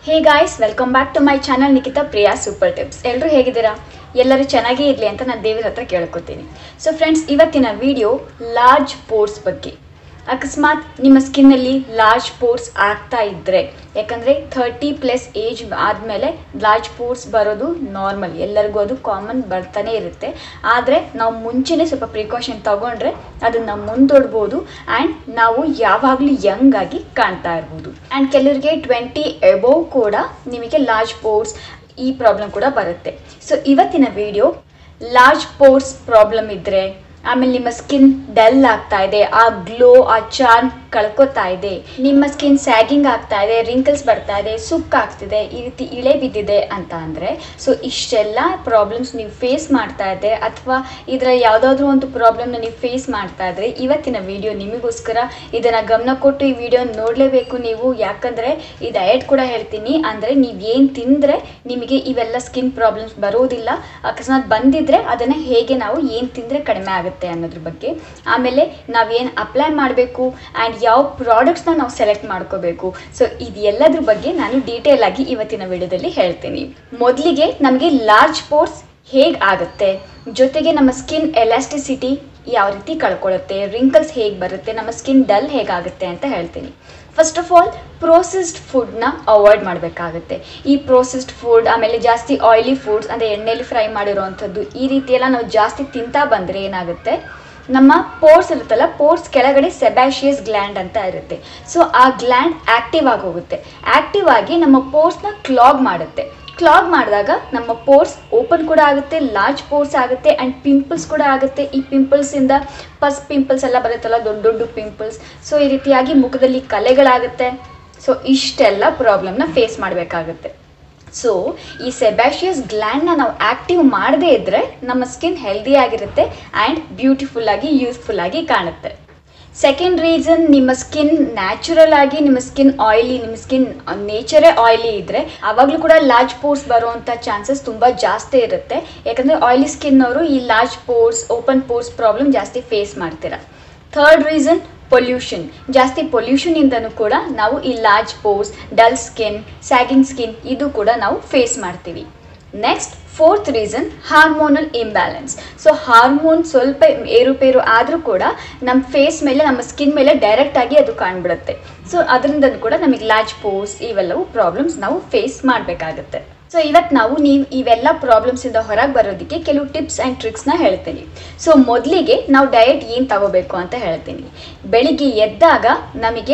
hey guys welcome back to my channel Nikhita Priya super tips ಎಲ್ಲರೂ ಹೇಗಿದ್ದೀರಾ ಎಲ್ಲರೂ ಚೆನ್ನಾಗೇ ಇರಲಿ ಅಂತ ನಾನು ದೇವರ ಹತ್ರ ಕೇಳ್ಕೊತೀನಿ ಸೊ ಫ್ರೆಂಡ್ಸ್ ಇವತ್ತಿನ ವಿಡಿಯೋ ಲಾರ್ಜ್ ಪೋರ್ಸ್ ಬಗ್ಗೆ ಅಕಸ್ಮಾತ್ ನಿಮ್ಮ ಸ್ಕಿನ್ನಲ್ಲಿ ಲಾರ್ಜ್ ಪೋರ್ಸ್ ಆಗ್ತಾ ಇದ್ದರೆ ಯಾಕಂದರೆ ಥರ್ಟಿ ಪ್ಲಸ್ ಏಜ್ ಆದಮೇಲೆ ಲಾರ್ಜ್ ಪೋರ್ಸ್ ಬರೋದು ನಾರ್ಮಲ್ ಎಲ್ಲರಿಗೂ ಅದು ಕಾಮನ್ ಬರ್ತಾನೆ ಇರುತ್ತೆ ಆದರೆ ನಾವು ಮುಂಚೆನೇ ಸ್ವಲ್ಪ ಪ್ರಿಕಾಷನ್ ತಗೊಂಡ್ರೆ ಅದನ್ನು ಮುಂದೂಡ್ಬೋದು ಆ್ಯಂಡ್ ನಾವು ಯಾವಾಗಲೂ ಯಂಗ್ ಆಗಿ ಕಾಣ್ತಾ ಇರ್ಬೋದು ಆ್ಯಂಡ್ ಕೆಲವರಿಗೆ ಟ್ವೆಂಟಿ ಎಬೋವ್ ಕೂಡ ನಿಮಗೆ ಲಾರ್ಜ್ ಪೋರ್ಸ್ ಈ ಪ್ರಾಬ್ಲಮ್ ಕೂಡ ಬರುತ್ತೆ ಸೊ ಇವತ್ತಿನ ವಿಡಿಯೋ ಲಾರ್ಜ್ ಪೋರ್ಸ್ ಪ್ರಾಬ್ಲಮ್ ಇದ್ದರೆ ಆಮೇಲೆ ನಿಮ್ಮ ಸ್ಕಿನ್ ಡಲ್ ಆಗ್ತಾ ಇದೆ ಆ ಗ್ಲೋ ಆ ಚಾರ್ಮ್ ಕಳ್ಕೊತಾ ಇದೆ ನಿಮ್ಮ ಸ್ಕಿನ್ ಸ್ಯಾಗಿಂಗ್ ಆಗ್ತಾ ಇದೆ ರಿಂಕಲ್ಸ್ ಬರ್ತಾ ಇದೆ ಸುಕ್ ಆಗ್ತಿದೆ ಈ ರೀತಿ ಇಳೆ ಬಿದ್ದಿದೆ ಅಂತ ಅಂದರೆ ಸೊ ಇಷ್ಟೆಲ್ಲ ಪ್ರಾಬ್ಲಮ್ಸ್ ನೀವು ಫೇಸ್ ಮಾಡ್ತಾ ಇದ್ದೆ ಅಥವಾ ಇದರ ಯಾವುದಾದ್ರೂ ಒಂದು ಪ್ರಾಬ್ಲಮ್ನ ನೀವು ಫೇಸ್ ಮಾಡ್ತಾ ಇದ್ರೆ ಇವತ್ತಿನ ವಿಡಿಯೋ ನಿಮಗೋಸ್ಕರ ಇದನ್ನು ಗಮನ ಕೊಟ್ಟು ಈ ವಿಡಿಯೋ ನೋಡಲೇಬೇಕು ನೀವು ಯಾಕಂದರೆ ಈ ಡಯಟ್ ಕೂಡ ಹೇಳ್ತೀನಿ ಅಂದರೆ ನೀವು ಏನು ತಿಂದರೆ ನಿಮಗೆ ಇವೆಲ್ಲ ಸ್ಕಿನ್ ಪ್ರಾಬ್ಲಮ್ಸ್ ಬರೋದಿಲ್ಲ ಅಕಸ್ಮಾತ್ ಬಂದಿದ್ರೆ ಅದನ್ನು ಹೇಗೆ ನಾವು ಏನು ತಿಂದರೆ ಕಡಿಮೆ ಆಗುತ್ತೆ ಅನ್ನೋದ್ರ ಬಗ್ಗೆ ಆಮೇಲೆ ನಾವೇನು ಅಪ್ಲೈ ಮಾಡಬೇಕು ಆ್ಯಂಡ್ ಯಾವ ಪ್ರಾಡಕ್ಟ್ಸ್ನ ನಾವು ಸೆಲೆಕ್ಟ್ ಮಾಡ್ಕೋಬೇಕು ಸೊ ಇದೆಲ್ಲದ್ರ ಬಗ್ಗೆ ನಾನು ಡೀಟೇಲ್ ಆಗಿ ಇವತ್ತಿನ ವಿಡಿಯೋದಲ್ಲಿ ಹೇಳ್ತೀನಿ ಮೊದಲಿಗೆ ನಮಗೆ ಲಾರ್ಜ್ ಪೋರ್ಸ್ ಹೇಗೆ ಆಗುತ್ತೆ ಜೊತೆಗೆ ನಮ್ಮ ಸ್ಕಿನ್ ಎಲಾಸ್ಟಿಸಿಟಿ ಯಾವ ರೀತಿ ಕಳ್ಕೊಳ್ಳುತ್ತೆ ರಿಂಕಲ್ಸ್ ಹೇಗೆ ಬರುತ್ತೆ ನಮ್ಮ ಸ್ಕಿನ್ ಡಲ್ ಹೇಗಾಗುತ್ತೆ ಅಂತ ಹೇಳ್ತೀನಿ ಫಸ್ಟ್ ಆಫ್ ಆಲ್ ಪ್ರೋಸೆಸ್ಡ್ ಫುಡ್ನ ಅವಾಯ್ಡ್ ಮಾಡಬೇಕಾಗುತ್ತೆ ಈ ಪ್ರೋಸೆಸ್ಡ್ ಫುಡ್ ಆಮೇಲೆ ಜಾಸ್ತಿ ಆಯಿಲಿ ಫುಡ್ಸ್ ಅಂದರೆ ಎಣ್ಣೆಲಿ ಫ್ರೈ ಮಾಡಿರೋವಂಥದ್ದು ಈ ರೀತಿ ಎಲ್ಲ ನಾವು ಜಾಸ್ತಿ ತಿಂತಾ ಬಂದರೆ ಏನಾಗುತ್ತೆ ನಮ್ಮ ಪೋರ್ಸ್ ಇರುತ್ತಲ್ಲ ಪೋರ್ಸ್ ಕೆಳಗಡೆ ಸೆಬ್ಯಾಷಿಯಸ್ ಗ್ಲ್ಯಾಂಡ್ ಅಂತ ಇರುತ್ತೆ ಸೊ ಆ ಗ್ಲ್ಯಾಂಡ್ ಆಕ್ಟಿವ್ ಆಗಿ ಹೋಗುತ್ತೆ ಆಕ್ಟಿವ್ ಆಗಿ ನಮ್ಮ ಪೋರ್ಸ್ನ ಕ್ಲಾಗ್ ಮಾಡುತ್ತೆ ಕ್ಲಾಗ್ ಮಾಡಿದಾಗ ನಮ್ಮ ಪೋರ್ಸ್ ಓಪನ್ ಕೂಡ ಆಗುತ್ತೆ ಲಾರ್ಜ್ ಪೋರ್ಸ್ ಆಗುತ್ತೆ ಆ್ಯಂಡ್ ಪಿಂಪಲ್ಸ್ ಕೂಡ ಆಗುತ್ತೆ ಈ ಪಿಂಪಲ್ಸಿಂದ ಪಸ್ ಪಿಂಪಲ್ಸ್ ಎಲ್ಲ ಬರುತ್ತಲ್ಲ ದೊಡ್ಡ ದೊಡ್ಡ ಪಿಂಪಲ್ಸ್ ಸೊ ಈ ರೀತಿಯಾಗಿ ಮುಖದಲ್ಲಿ ಕಲೆಗಳಾಗುತ್ತೆ ಸೊ ಇಷ್ಟೆಲ್ಲ ಪ್ರಾಬ್ಲಮ್ನ ಫೇಸ್ ಮಾಡಬೇಕಾಗುತ್ತೆ ಸೊ ಈ ಸೆಬ್ಯಾಷಿಯಸ್ ಗ್ಲ್ಯಾಂಡ್ನ ನಾವು ಆ್ಯಕ್ಟಿವ್ ಮಾಡದೇ ಇದ್ದರೆ ನಮ್ಮ ಸ್ಕಿನ್ ಹೆಲ್ದಿ ಆಗಿರುತ್ತೆ ಆ್ಯಂಡ್ ಬ್ಯೂಟಿಫುಲ್ ಆಗಿ ಯೂಸ್ಫುಲ್ ಆಗಿ ಕಾಣುತ್ತೆ ಸೆಕೆಂಡ್ ರೀಸನ್ ನಿಮ್ಮ ಸ್ಕಿನ್ ನ್ಯಾಚುರಲ್ ಆಗಿ ನಿಮ್ಮ ಸ್ಕಿನ್ ಆಯಿಲಿ ನಿಮ್ಮ ಸ್ಕಿನ್ ನೇಚರೇ ಆಯಿಲಿ ಇದ್ದರೆ ಆವಾಗಲೂ ಕೂಡ ಲಾರ್ಜ್ ಪೋರ್ಸ್ ಬರುವಂಥ ಚಾನ್ಸಸ್ ತುಂಬ ಜಾಸ್ತಿ ಇರುತ್ತೆ ಯಾಕಂದರೆ ಆಯಿಲಿ ಸ್ಕಿನ್ ಅವರು ಈ large pores open pores problem ಜಾಸ್ತಿ ಫೇಸ್ ಮಾಡ್ತೀರಾ ಥರ್ಡ್ ರೀಸನ್ ಪೊಲ್ಯೂಷನ್ ಜಾಸ್ತಿ ಪೊಲ್ಯೂಷನಿಂದನೂ ಕೂಡ ನಾವು ಈ large pores dull skin sagging skin ಇದು ಕೂಡ ನಾವು ಫೇಸ್ ಮಾಡ್ತೀವಿ next fourth reason hormonal imbalance so hormone ಸ್ವಲ್ಪ ಏರುಪೇರು ಆದರೂ ಕೂಡ ನಮ್ಮ ಫೇಸ್ ಮೇಲೆ ನಮ್ಮ ಸ್ಕಿನ್ ಮೇಲೆ ಡೈರೆಕ್ಟಾಗಿ ಅದು ಕಾಣ್ಬಿಡುತ್ತೆ ಸೊ ಅದರಿಂದ ಕೂಡ ನಮಗೆ ಲಾರ್ಜ್ ಪೋರ್ಸ್ ಇವೆಲ್ಲವೂ ಪ್ರಾಬ್ಲಮ್ಸ್ ನಾವು ಫೇಸ್ ಮಾಡಬೇಕಾಗುತ್ತೆ ಸೊ ಇವತ್ತು ನಾವು ನೀವು ಇವೆಲ್ಲ ಪ್ರಾಬ್ಲಮ್ಸಿಂದ ಹೊರಗೆ ಬರೋದಕ್ಕೆ ಕೆಲವು ಟಿಪ್ಸ್ ಆ್ಯಂಡ್ ಟ್ರಿಕ್ಸ್ನ ಹೇಳ್ತೀನಿ ಸೊ ಮೊದಲಿಗೆ ನಾವು ಡಯಟ್ ಏನು ತಗೋಬೇಕು ಅಂತ ಹೇಳ್ತೀನಿ ಬೆಳಿಗ್ಗೆ ಎದ್ದಾಗ ನಮಗೆ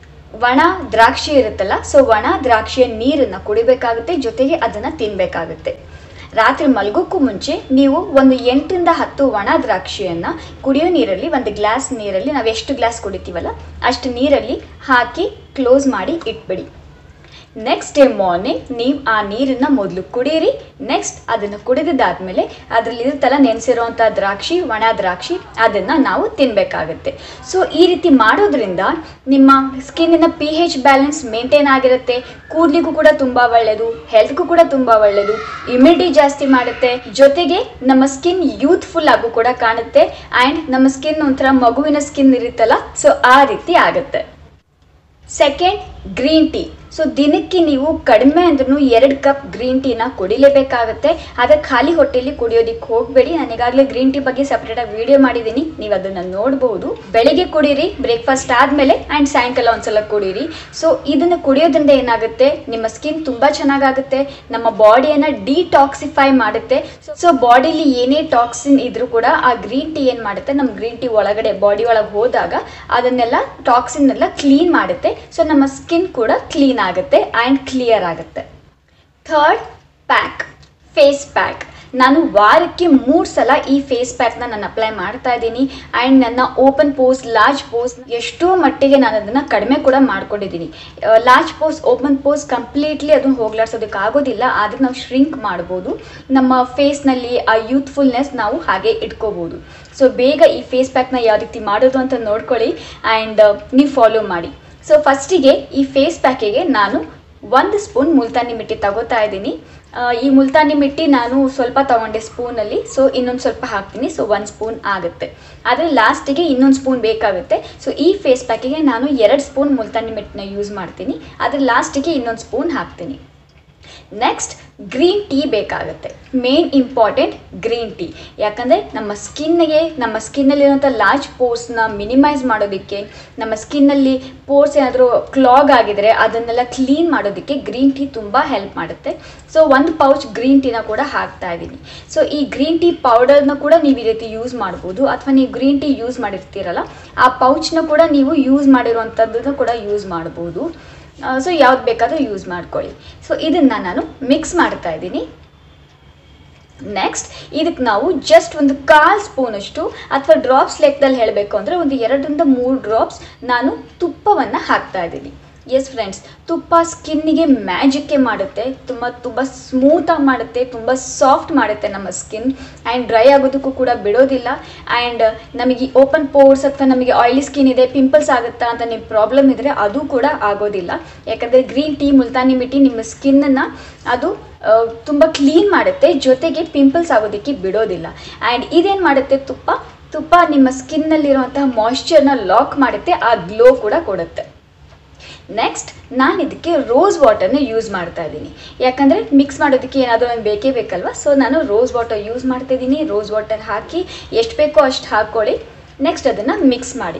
ಒಣ ದ್ರಾಕ್ಷಿ ಇರುತ್ತಲ್ಲ ಸೊ ಒಣ ದ್ರಾಕ್ಷಿಯ ನೀರನ್ನು ಕುಡಿಬೇಕಾಗುತ್ತೆ ಜೊತೆಗೆ ಅದನ್ನು ತಿನ್ನಬೇಕಾಗುತ್ತೆ ರಾತ್ರಿ ಮಲಗೋಕ್ಕೂ ಮುಂಚೆ ನೀವು ಒಂದು ಎಂಟರಿಂದ ಹತ್ತು ಒಣ ದ್ರಾಕ್ಷಿಯನ್ನು ಕುಡಿಯೋ ನೀರಲ್ಲಿ ಒಂದು ಗ್ಲಾಸ್ ನೀರಲ್ಲಿ ನಾವು ಎಷ್ಟು ಗ್ಲಾಸ್ ಕುಡಿತೀವಲ್ಲ ಅಷ್ಟು ನೀರಲ್ಲಿ ಹಾಕಿ ಕ್ಲೋಸ್ ಮಾಡಿ ಇಟ್ಬಿಡಿ ನೆಕ್ಸ್ಟ್ ಡೇ ಮಾರ್ನಿಂಗ್ ನೀವು ಆ ನೀರನ್ನು ಮೊದಲು ಕುಡೀರಿ ನೆಕ್ಸ್ಟ್ ಅದನ್ನು ಕುಡಿದಾದ್ಮೇಲೆ ಅದರಲ್ಲಿ ಇರುತ್ತಲ್ಲ ನೆನೆಸಿರೋವಂಥ ದ್ರಾಕ್ಷಿ ಒಣ ದ್ರಾಕ್ಷಿ ಅದನ್ನು ನಾವು ತಿನ್ನಬೇಕಾಗುತ್ತೆ ಸೊ ಈ ರೀತಿ ಮಾಡೋದ್ರಿಂದ ನಿಮ್ಮ ಸ್ಕಿನ್ನಿನ ಪಿ ಹೆಚ್ ಬ್ಯಾಲೆನ್ಸ್ ಮೇಂಟೈನ್ ಆಗಿರುತ್ತೆ ಕೂದಲಿಗೂ ಕೂಡ ತುಂಬ ಒಳ್ಳೆಯದು ಹೆಲ್ತ್ಗೂ ಕೂಡ ತುಂಬ ಒಳ್ಳೆಯದು ಇಮ್ಯುನಿಟಿ ಜಾಸ್ತಿ ಮಾಡುತ್ತೆ ಜೊತೆಗೆ ನಮ್ಮ ಸ್ಕಿನ್ ಯೂತ್ಫುಲ್ ಆಗು ಕೂಡ ಕಾಣುತ್ತೆ ಆ್ಯಂಡ್ ನಮ್ಮ ಸ್ಕಿನ್ ಒಂಥರ ಮಗುವಿನ ಸ್ಕಿನ್ ಇರುತ್ತಲ್ಲ ಸೊ ಆ ರೀತಿ ಆಗುತ್ತೆ ಸೆಕೆಂಡ್ ಗ್ರೀನ್ ಟೀ ಸೊ ದಿನಕ್ಕೆ ನೀವು ಕಡಿಮೆ ಅಂದ್ರೂ ಎರಡು ಕಪ್ ಗ್ರೀನ್ ಟೀನ ಕುಡಿಲೇಬೇಕಾಗುತ್ತೆ ಆದರೆ ಖಾಲಿ ಹೊಟ್ಟೆಯಲ್ಲಿ ಕುಡಿಯೋದಕ್ಕೆ ಹೋಗಬೇಡಿ ನಾನು ಈಗಾಗಲೇ ಗ್ರೀನ್ ಟೀ ಬಗ್ಗೆ ಸಪ್ರೇಟಾಗಿ ವಿಡಿಯೋ ಮಾಡಿದ್ದೀನಿ ನೀವು ಅದನ್ನು ನೋಡ್ಬೋದು ಬೆಳಿಗ್ಗೆ ಕುಡೀರಿ ಬ್ರೇಕ್ಫಾಸ್ಟ್ ಆದಮೇಲೆ ಆ್ಯಂಡ್ ಸಾಯಂಕಾಲ ಒಂದ್ಸಲ ಕುಡೀರಿ ಸೊ ಇದನ್ನು ಕುಡಿಯೋದ್ರಿಂದ ಏನಾಗುತ್ತೆ ನಿಮ್ಮ ಸ್ಕಿನ್ ತುಂಬ ಚೆನ್ನಾಗಾಗುತ್ತೆ ನಮ್ಮ ಬಾಡಿಯನ್ನು ಡಿಟಾಕ್ಸಿಫೈ ಮಾಡುತ್ತೆ ಸೊ ಬಾಡಿಲಿ ಏನೇ ಟಾಕ್ಸಿನ್ ಇದ್ರೂ ಕೂಡ ಆ ಗ್ರೀನ್ ಟೀ ಏನು ಮಾಡುತ್ತೆ ನಮ್ಮ ಗ್ರೀನ್ ಟೀ ಒಳಗಡೆ ಬಾಡಿ ಒಳಗೆ ಹೋದಾಗ ಅದನ್ನೆಲ್ಲ ಟಾಕ್ಸಿನ್ ಎಲ್ಲ ಕ್ಲೀನ್ ಮಾಡುತ್ತೆ ಸೊ ನಮ್ಮ ಸ್ಕಿನ್ ಕೂಡ ಕ್ಲೀನ್ ಆಗುತ್ತೆ ಆ್ಯಂಡ್ ಕ್ಲಿಯರ್ ಆಗುತ್ತೆ ಥರ್ಡ್ ಪ್ಯಾಕ್ ಫೇಸ್ ಪ್ಯಾಕ್ ನಾನು ವಾರಕ್ಕೆ ಮೂರು ಸಲ ಈ ಫೇಸ್ ಪ್ಯಾಕ್ನ ನಾನು ಅಪ್ಲೈ ಮಾಡ್ತಾ ಇದ್ದೀನಿ ಆ್ಯಂಡ್ ನನ್ನ ಓಪನ್ ಪೋಸ್ ಲಾರ್ಜ್ ಪೋಸ್ ಎಷ್ಟೋ ಮಟ್ಟಿಗೆ ನಾನು ಅದನ್ನು ಕಡಿಮೆ ಕೂಡ ಮಾಡ್ಕೊಂಡಿದ್ದೀನಿ large pores open pores completely ಅದನ್ನು ಹೋಗ್ಲಾಡ್ಸೋದಕ್ಕೆ ಆಗೋದಿಲ್ಲ ಆದರೆ ನಾವು ಶ್ರಿಂಕ್ ಮಾಡ್ಬೋದು ನಮ್ಮ ಫೇಸ್ನಲ್ಲಿ ಆ ಯೂತ್ಫುಲ್ನೆಸ್ ನಾವು ಹಾಗೆ ಇಟ್ಕೋಬೋದು ಸೊ ಬೇಗ ಈ ಫೇಸ್ ಪ್ಯಾಕ್ನ ಯಾವ ರೀತಿ ಮಾಡೋದು ಅಂತ ನೋಡ್ಕೊಳ್ಳಿ ಆ್ಯಂಡ್ ನೀವು ಫಾಲೋ ಮಾಡಿ ಸೊ ಫಸ್ಟಿಗೆ ಈ ಫೇಸ್ ಪ್ಯಾಕಿಗೆ ನಾನು ಒಂದು ಸ್ಪೂನ್ ಮುಲ್ತಾನಿ ಮಿಟ್ಟಿ ತಗೋತಾ ಇದ್ದೀನಿ ಆ, ಈ ಮುಲ್ತಾನಿ ಮಿಟ್ಟಿ ನಾನು ಸ್ವಲ್ಪ ತಗೊಂಡೆ ಸ್ಪೂನಲ್ಲಿ ಸೊ ಇನ್ನೊಂದು ಸ್ವಲ್ಪ ಹಾಕ್ತೀನಿ ಸೊ ಒಂದು ಸ್ಪೂನ್ ಆಗುತ್ತೆ ಆದರೆ ಲಾಸ್ಟಿಗೆ ಇನ್ನೊಂದು ಸ್ಪೂನ್ ಬೇಕಾಗುತ್ತೆ ಸೊ ಈ ಫೇಸ್ ಪ್ಯಾಕಿಗೆ ನಾನು ಎರಡು ಸ್ಪೂನ್ ಮುಲ್ತಾನಿ ಮಿಟ್ಟಿನ ಯೂಸ್ ಮಾಡ್ತೀನಿ ಆದರೆ ಲಾಸ್ಟಿಗೆ ಇನ್ನೊಂದು ಸ್ಪೂನ್ ಹಾಕ್ತೀನಿ ನೆಕ್ಸ್ಟ್ ಗ್ರೀನ್ ಟೀ ಬೇಕಾಗುತ್ತೆ ಮೇನ್ ಇಂಪಾರ್ಟೆಂಟ್ ಗ್ರೀನ್ ಟೀ ಯಾಕಂದರೆ ನಮ್ಮ ಸ್ಕಿನ್ಗೆ ನಮ್ಮ ಸ್ಕಿನ್ನಲ್ಲಿರುವಂಥ ಲಾರ್ಜ್ ಪೋರ್ಸ್ನ ಮಿನಿಮೈಸ್ ಮಾಡೋದಕ್ಕೆ ನಮ್ಮ ಸ್ಕಿನ್ನಲ್ಲಿ ಪೋರ್ಸ್ ಏನಾದರೂ ಕ್ಲಾಗ್ ಆಗಿದರೆ ಅದನ್ನೆಲ್ಲ ಕ್ಲೀನ್ ಮಾಡೋದಕ್ಕೆ ಗ್ರೀನ್ ಟೀ ತುಂಬ ಹೆಲ್ಪ್ ಮಾಡುತ್ತೆ ಸೊ ಒಂದು ಪೌಚ್ ಗ್ರೀನ್ ಟೀನ ಕೂಡ ಹಾಕ್ತಾ ಇದ್ದೀನಿ ಸೊ ಈ ಗ್ರೀನ್ ಟೀ ಪೌಡರ್ನ ಕೂಡ ನೀವು ಈ ರೀತಿ ಯೂಸ್ ಮಾಡ್ಬೋದು ಅಥವಾ ನೀವು ಗ್ರೀನ್ ಟೀ ಯೂಸ್ ಮಾಡಿರ್ತೀರಲ್ಲ ಆ ಪೌಚ್ನ ಕೂಡ ನೀವು ಯೂಸ್ ಮಾಡಿರುವಂಥದ್ದನ್ನು ಕೂಡ ಯೂಸ್ ಮಾಡ್ಬೋದು ಸೊ ಯಾವ್ದು ಬೇಕಾದರೂ ಯೂಸ್ ಮಾಡ್ಕೊಳ್ಳಿ ಸೊ ಇದನ್ನು ನಾನು ಮಿಕ್ಸ್ ಮಾಡ್ತಾ ಇದ್ದೀನಿ ನೆಕ್ಸ್ಟ್ ಇದಕ್ಕೆ ನಾವು ಜಸ್ಟ್ ಒಂದು ಕಾಲು ಸ್ಪೂನಷ್ಟು ಅಥವಾ ಡ್ರಾಪ್ಸ್ ಲೆಕ್ಕದಲ್ಲಿ ಹೇಳಬೇಕು ಅಂದರೆ ಒಂದು ಎರಡರಿಂದ ಮೂರು ಡ್ರಾಪ್ಸ್ ನಾನು ತುಪ್ಪವನ್ನು ಹಾಕ್ತಾ ಇದ್ದೀನಿ ಎಸ್ ಫ್ರೆಂಡ್ಸ್ ತುಪ್ಪ ಸ್ಕಿನ್ನಿಗೆ ಮ್ಯಾಜಿಕ್ಕೆ ಮಾಡುತ್ತೆ ತುಂಬ ತುಂಬ ಸ್ಮೂತಾಗಿ ಮಾಡುತ್ತೆ ತುಂಬ ಸಾಫ್ಟ್ ಮಾಡುತ್ತೆ ನಮ್ಮ ಸ್ಕಿನ್ ಆ್ಯಂಡ್ ಡ್ರೈ ಆಗೋದಕ್ಕೂ ಕೂಡ ಬಿಡೋದಿಲ್ಲ ಆ್ಯಂಡ್ ನಮಗೆ ಓಪನ್ ಪೋರ್ಸ್ ಅಥವಾ ನಮಗೆ ಆಯಿಲಿ ಸ್ಕಿನ್ ಇದೆ ಪಿಂಪಲ್ಸ್ ಆಗುತ್ತಾ ಅಂತ ನಿಮ್ಮ ಪ್ರಾಬ್ಲಮ್ ಇದ್ದರೆ ಅದು ಕೂಡ ಆಗೋದಿಲ್ಲ ಯಾಕಂದರೆ ಗ್ರೀನ್ ಟೀ ಮುಲ್ತಾನಿ ಮಿಟ್ಟಿ ನಿಮ್ಮ ಸ್ಕಿನ್ನನ್ನು ಅದು ಆ, ತುಂಬ ಕ್ಲೀನ್ ಮಾಡುತ್ತೆ ಜೊತೆಗೆ ಪಿಂಪಲ್ಸ್ ಆಗೋದಕ್ಕೆ ಬಿಡೋದಿಲ್ಲ ಆ್ಯಂಡ್ ಇದೇನು ಮಾಡುತ್ತೆ ತುಪ್ಪ ತುಪ್ಪ ನಿಮ್ಮ ಸ್ಕಿನ್ನಲ್ಲಿರುವಂತಹ ಮಾಯ್ಶ್ಚರ್ನ ಲಾಕ್ ಮಾಡುತ್ತೆ ಆ ಗ್ಲೋ ಕೂಡ ಕೊಡುತ್ತೆ ನೆಕ್ಸ್ಟ್ ನಾನು ಇದಕ್ಕೆ ರೋಸ್ ವಾಟರ್ನ ಯೂಸ್ ಮಾಡ್ತಾ ಇದ್ದೀನಿ ಯಾಕಂದರೆ ಮಿಕ್ಸ್ ಮಾಡೋದಕ್ಕೆ ಏನಾದರೂ ಒಂದು ಬೇಕೇ ಬೇಕಲ್ವ ಸೊ ನಾನು ರೋಸ್ ವಾಟರ್ ಯೂಸ್ ಮಾಡ್ತಾ ಇದ್ದೀನಿ ರೋಸ್ ವಾಟರ್ ಹಾಕಿ ಎಷ್ಟು ಬೇಕೋ ಅಷ್ಟು ಹಾಕ್ಕೊಳ್ಳಿ ನೆಕ್ಸ್ಟ್ ಅದನ್ನು ಮಿಕ್ಸ್ ಮಾಡಿ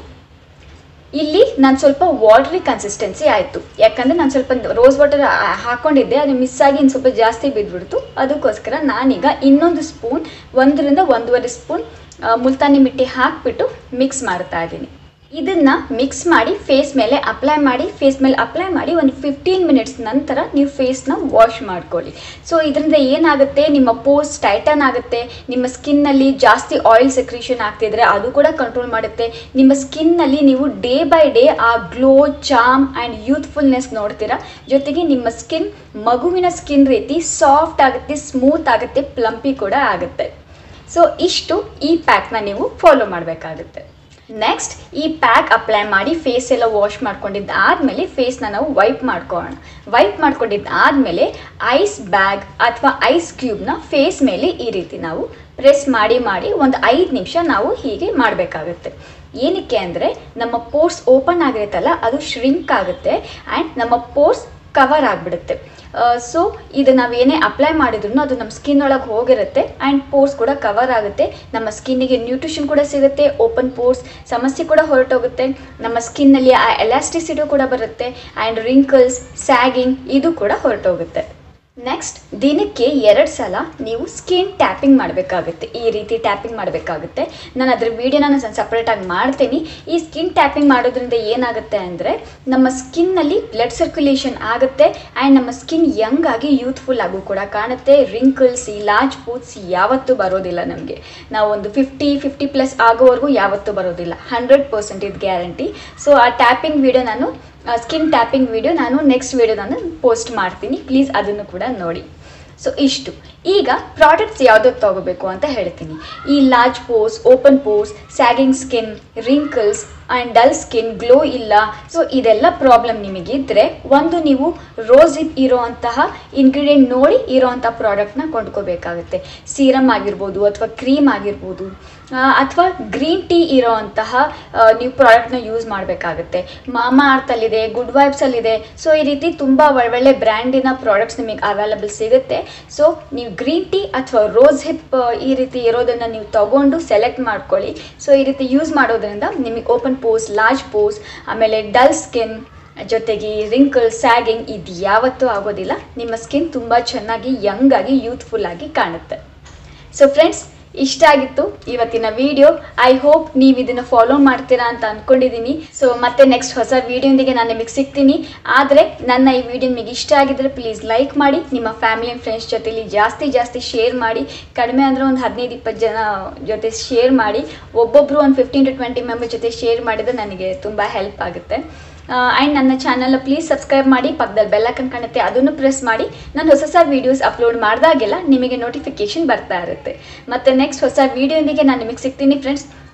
ಇಲ್ಲಿ ನಾನು ಸ್ವಲ್ಪ ವಾಟ್ರಿ ಕನ್ಸಿಸ್ಟೆನ್ಸಿ ಆಯಿತು ಯಾಕಂದರೆ ನಾನು ಸ್ವಲ್ಪ ರೋಸ್ ವಾಟರ್ ಹಾಕೊಂಡಿದ್ದೆ ಅದು ಮಿಸ್ ಆಗಿ ಇನ್ನು ಸ್ವಲ್ಪ ಜಾಸ್ತಿ ಬಿದ್ದುಬಿಡ್ತು ಅದಕ್ಕೋಸ್ಕರ ನಾನೀಗ ಇನ್ನೊಂದು ಸ್ಪೂನ್ ಒಂದರಿಂದ ಒಂದೂವರೆ ಸ್ಪೂನ್ ಮುಲ್ತಾನಿ ಮಿಟ್ಟಿ ಹಾಕಿಬಿಟ್ಟು ಮಿಕ್ಸ್ ಮಾಡ್ತಾ ಇದ್ದೀನಿ ಇದನ್ನು ಮಿಕ್ಸ್ ಮಾಡಿ ಫೇಸ್ ಮೇಲೆ ಅಪ್ಲೈ ಮಾಡಿ ಫೇಸ್ ಮೇಲೆ ಅಪ್ಲೈ ಮಾಡಿ ಒಂದು ಫಿಫ್ಟೀನ್ ಮಿನಿಟ್ಸ್ ನಂತರ ನೀವು ಫೇಸ್ನ ವಾಶ್ ಮಾಡ್ಕೊಳ್ಳಿ ಸೊ ಇದರಿಂದ ಏನಾಗುತ್ತೆ ನಿಮ್ಮ ಪೋಸ್ ಟೈಟನ್ ಆಗುತ್ತೆ ನಿಮ್ಮ ಸ್ಕಿನ್ನಲ್ಲಿ ಜಾಸ್ತಿ ಆಯಿಲ್ ಸೆಕ್ರೇಷನ್ ಆಗ್ತಿದ್ರೆ ಅದು ಕೂಡ ಕಂಟ್ರೋಲ್ ಮಾಡುತ್ತೆ ನಿಮ್ಮ ಸ್ಕಿನ್ನಲ್ಲಿ ನೀವು ಡೇ ಬೈ ಡೇ ಆ ಗ್ಲೋ ಚಾಮ್ ಆ್ಯಂಡ್ ಯೂತ್ಫುಲ್ನೆಸ್ ನೋಡ್ತೀರಾ ಜೊತೆಗೆ ನಿಮ್ಮ ಸ್ಕಿನ್ ಮಗುವಿನ ಸ್ಕಿನ್ ರೀತಿ ಸಾಫ್ಟ್ ಆಗುತ್ತೆ ಸ್ಮೂತ್ ಆಗುತ್ತೆ ಪ್ಲಂಪಿ ಕೂಡ ಆಗುತ್ತೆ ಸೊ ಇಷ್ಟು ಈ ಪ್ಯಾಕ್ನ ನೀವು ಫಾಲೋ ಮಾಡಬೇಕಾಗುತ್ತೆ ನೆಕ್ಸ್ಟ್ ಈ ಪ್ಯಾಕ್ ಅಪ್ಲೈ ಮಾಡಿ ಫೇಸ್ ಎಲ್ಲ ವಾಶ್ ಮಾಡ್ಕೊಂಡಿದ್ದು ಆದಮೇಲೆ ಫೇಸ್ನ ನಾವು ವೈಪ್ ಮಾಡ್ಕೊಳ್ಳೋಣ ವೈಪ್ ಮಾಡ್ಕೊಂಡಿದ್ದು ಆದಮೇಲೆ ಐಸ್ ಬ್ಯಾಗ್ ಅಥವಾ ಐಸ್ ಕ್ಯೂಬ್ನ ಫೇಸ್ ಮೇಲೆ ಈ ರೀತಿ ನಾವು ಪ್ರೆಸ್ ಮಾಡಿ ಮಾಡಿ ಒಂದು ಐದು ನಿಮಿಷ ನಾವು ಹೀಗೆ ಮಾಡಬೇಕಾಗುತ್ತೆ ಏನಕ್ಕೆ ಅಂದರೆ ನಮ್ಮ ಪೋರ್ಸ್ ಓಪನ್ ಆಗಿರುತ್ತಲ್ಲ ಅದು ಶ್ರಿಂಕ್ ಆಗುತ್ತೆ ಆ್ಯಂಡ್ ನಮ್ಮ ಪೋರ್ಸ್ ಕವರ್ ಆಗಿಬಿಡುತ್ತೆ ಸೊ ಇದು ನಾವು ಏನೇ ಅಪ್ಲೈ ಮಾಡಿದ್ರು ಅದು ನಮ್ಮ ಸ್ಕಿನ್ ಒಳಗೆ ಹೋಗಿರುತ್ತೆ ಆ್ಯಂಡ್ ಪೋರ್ಸ್ ಕೂಡ ಕವರ್ ಆಗುತ್ತೆ ನಮ್ಮ ಸ್ಕಿನ್ನಿಗೆ ನ್ಯೂಟ್ರಿಷನ್ ಕೂಡ ಸಿಗುತ್ತೆ ಓಪನ್ ಪೋರ್ಸ್ ಸಮಸ್ಯೆ ಕೂಡ ಹೊರಟೋಗುತ್ತೆ ನಮ್ಮ ಸ್ಕಿನ್ನಲ್ಲಿ ಆ ಎಲಾಸ್ಟಿಸಿಟಿ ಕೂಡ ಬರುತ್ತೆ ಆ್ಯಂಡ್ ರಿಂಕಲ್ಸ್ ಸ್ಯಾಗಿಂಗ್ ಇದು ಕೂಡ ಹೊರಟೋಗುತ್ತೆ ನೆಕ್ಸ್ಟ್ ದಿನಕ್ಕೆ ಎರಡು ಸಲ ನೀವು ಸ್ಕಿನ್ ಟ್ಯಾಪಿಂಗ್ ಮಾಡಬೇಕಾಗುತ್ತೆ ಈ ರೀತಿ ಟ್ಯಾಪಿಂಗ್ ಮಾಡಬೇಕಾಗುತ್ತೆ ನಾನು ಅದ್ರ ವೀಡಿಯೋನ ನಾನು ಸಪ್ರೇಟಾಗಿ ಮಾಡ್ತೀನಿ ಈ ಸ್ಕಿನ್ ಟ್ಯಾಪಿಂಗ್ ಮಾಡೋದ್ರಿಂದ ಏನಾಗುತ್ತೆ ಅಂದರೆ ನಮ್ಮ ಸ್ಕಿನ್ನಲ್ಲಿ ಬ್ಲಡ್ ಸರ್ಕ್ಯುಲೇಷನ್ ಆಗುತ್ತೆ ಆ್ಯಂಡ್ ನಮ್ಮ ಸ್ಕಿನ್ ಯಂಗ್ ಆಗಿ ಯೂತ್ಫುಲ್ ಆಗು ಕೂಡ ಕಾಣುತ್ತೆ ರಿಂಕಲ್ಸ್ ಈ ಲಾರ್ಜ್ ಪೂತ್ಸ್ ಯಾವತ್ತೂ ಬರೋದಿಲ್ಲ ನಮಗೆ ನಾವು ಒಂದು ಫಿಫ್ಟಿ ಫಿಫ್ಟಿ ಪ್ಲಸ್ ಆಗೋವರೆಗೂ ಯಾವತ್ತೂ ಬರೋದಿಲ್ಲ ಹಂಡ್ರೆಡ್ ಪರ್ಸೆಂಟ್ ಇದು ಗ್ಯಾರಂಟಿ ಸೊ ಆ ಟ್ಯಾಪಿಂಗ್ ವಿಡಿಯೋ ನಾನು ಸ್ಕಿನ್ ಟ್ಯಾಪಿಂಗ್ ವಿಡಿಯೋ ನಾನು ನೆಕ್ಸ್ಟ್ ವಿಡಿಯೋ ನಾನು ಪೋಸ್ಟ್ ಮಾಡ್ತೀನಿ ಪ್ಲೀಸ್ ಅದನ್ನು ಕೂಡ ನೋಡಿ ಸೊ ಇಷ್ಟು ಈಗ ಪ್ರಾಡಕ್ಟ್ಸ್ ಯಾವುದಕ್ಕೆ ತಗೋಬೇಕು ಅಂತ ಹೇಳ್ತೀನಿ ಈ large pores open pores sagging skin wrinkles and dull skin glow ಇಲ್ಲ ಸೊ ಇದೆಲ್ಲ ಪ್ರಾಬ್ಲಮ್ ನಿಮಗಿದ್ರೆ ಒಂದು ನೀವು ರೋಸ್ ಇಪ್ ಇರೋವಂತಹ ಇಂಗ್ರೀಡಿಯೆಂಟ್ ನೋಡಿ ಇರೋವಂಥ ಪ್ರಾಡಕ್ಟ್ನ ಕೊಂಡ್ಕೋಬೇಕಾಗುತ್ತೆ ಸೀರಮ್ ಆಗಿರ್ಬೋದು ಅಥವಾ ಕ್ರೀಮ್ ಆಗಿರ್ಬೋದು ಅಥವಾ ಗ್ರೀನ್ ಟೀ ಇರೋವಂತಹ ಆ, ನೀವು ಪ್ರಾಡಕ್ಟ್ನ ಯೂಸ್ ಮಾಡಬೇಕಾಗುತ್ತೆ ಮಾಮಾ ಅರ್ಥಲ್ಲಿದೆ ಗುಡ್ ವೈಬ್ಸಲ್ಲಿದೆ ಸೊ ಈ ರೀತಿ ತುಂಬ ಒಳ್ಳೊಳ್ಳೆ ಬ್ರ್ಯಾಂಡಿನ ಪ್ರಾಡಕ್ಟ್ಸ್ ನಿಮಗೆ ಅವೈಲಬಲ್ ಸಿಗುತ್ತೆ ಸೊ ನೀವು ಗ್ರೀನ್ ಟೀ ಅಥವಾ ರೋಸ್ ಹಿಪ್ ಈ ರೀತಿ ಇರೋದನ್ನು ನೀವು ತಗೊಂಡು ಸೆಲೆಕ್ಟ್ ಮಾಡ್ಕೊಳ್ಳಿ ಸೊ ಈ ರೀತಿ ಯೂಸ್ ಮಾಡೋದ್ರಿಂದ ನಿಮಗೆ ಓಪನ್ ಪೋಸ್ ಲಾರ್ಜ್ ಪೋಸ್ ಆಮೇಲೆ ಡಲ್ ಸ್ಕಿನ್ ಜೊತೆಗೆ ರಿಂಕಲ್ ಸ್ಯಾಗಿಂಗ್ ಇದು ಯಾವತ್ತೂ ಆಗೋದಿಲ್ಲ ನಿಮ್ಮ ಸ್ಕಿನ್ ತುಂಬ ಚೆನ್ನಾಗಿ ಯಂಗ್ ಆಗಿ ಯೂತ್ಫುಲ್ ಆಗಿ ಕಾಣುತ್ತೆ ಸೊ ಫ್ರೆಂಡ್ಸ್ ಇಷ್ಟ ಆಗಿತ್ತು ಇವತ್ತಿನ ವಿಡಿಯೋ ಐ ಹೋಪ್ ನೀವು ಇದನ್ನು ಫಾಲೋ ಮಾಡ್ತೀರಾ ಅಂತ ಅಂದ್ಕೊಂಡಿದ್ದೀನಿ ಸೊ ಮತ್ತೆ ನೆಕ್ಸ್ಟ್ ಹೊಸ ವಿಡಿಯೋಂದಿಗೆ ನಾನು ನಿಮಗೆ ಸಿಗ್ತೀನಿ ಆದರೆ ನನ್ನ ಈ ವಿಡಿಯೋ ನಿಮಗೆ ಇಷ್ಟ ಆಗಿದ್ರೆ ಪ್ಲೀಸ್ ಲೈಕ್ ಮಾಡಿ ನಿಮ್ಮ ಫ್ಯಾಮಿಲಿ ಆ್ಯಂಡ್ ಫ್ರೆಂಡ್ಸ್ ಜೊತೆಲಿ ಜಾಸ್ತಿ ಜಾಸ್ತಿ ಶೇರ್ ಮಾಡಿ ಕಡಿಮೆ ಅಂದರೆ ಒಂದು ಹದಿನೈದು ಇಪ್ಪತ್ತು ಜನ ಜೊತೆ ಶೇರ್ ಮಾಡಿ ಒಬ್ಬೊಬ್ಬರು ಒಂದು ಫಿಫ್ಟೀನ್ ಟು ಟ್ವೆಂಟಿ ಮೆಂಬರ್ ಜೊತೆ ಶೇರ್ ಮಾಡಿದ್ರೆ ನನಗೆ ತುಂಬ ಹೆಲ್ಪ್ ಆಗುತ್ತೆ ಆ್ಯಂಡ್ ನನ್ನ ಚಾನಲ್ನ ಪ್ಲೀಸ್ ಸಬ್ಸ್ಕ್ರೈಬ್ ಮಾಡಿ ಪಕ್ಕದಲ್ಲಿ ಬೆಲ್ಲೈಕನ್ ಕಾಣುತ್ತೆ ಅದನ್ನು ಪ್ರೆಸ್ ಮಾಡಿ ನಾನು ಹೊಸ ಹೊಸ ವೀಡಿಯೋಸ್ ಅಪ್ಲೋಡ್ ಮಾಡಿದಾಗೆಲ್ಲ ನಿಮಗೆ ನೋಟಿಫಿಕೇಶನ್ ಬರ್ತಾ ಇರುತ್ತೆ ಮತ್ತು ನೆಕ್ಸ್ಟ್ ಹೊಸ ವೀಡಿಯೋಂದಿಗೆ ನಾನು ನಿಮಗೆ ಸಿಗ್ತೀನಿ ಫ್ರೆಂಡ್ಸ್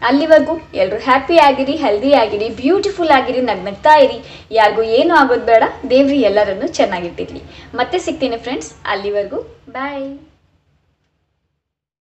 ಅಲ್ಲಿವರೆಗೂ ಎಲ್ಲರೂ ಹ್ಯಾಪಿ ಆಗಿರಿ ಹೆಲ್ದಿ ಆಗಿರಿ ಬ್ಯೂಟಿಫುಲ್ ಆಗಿರಿ ನಗ್ನಗ್ತಾ ಇರಿ ಯಾರಿಗೂ ಏನೂ ಆಗೋದು ಬೇಡ ದೇವ್ರಿ ಎಲ್ಲರನ್ನು ಚೆನ್ನಾಗಿಟ್ಟಿರ್ಲಿ ಮತ್ತೆ ಸಿಗ್ತೀನಿ ಫ್ರೆಂಡ್ಸ್ ಅಲ್ಲಿವರೆಗೂ ಬಾಯ್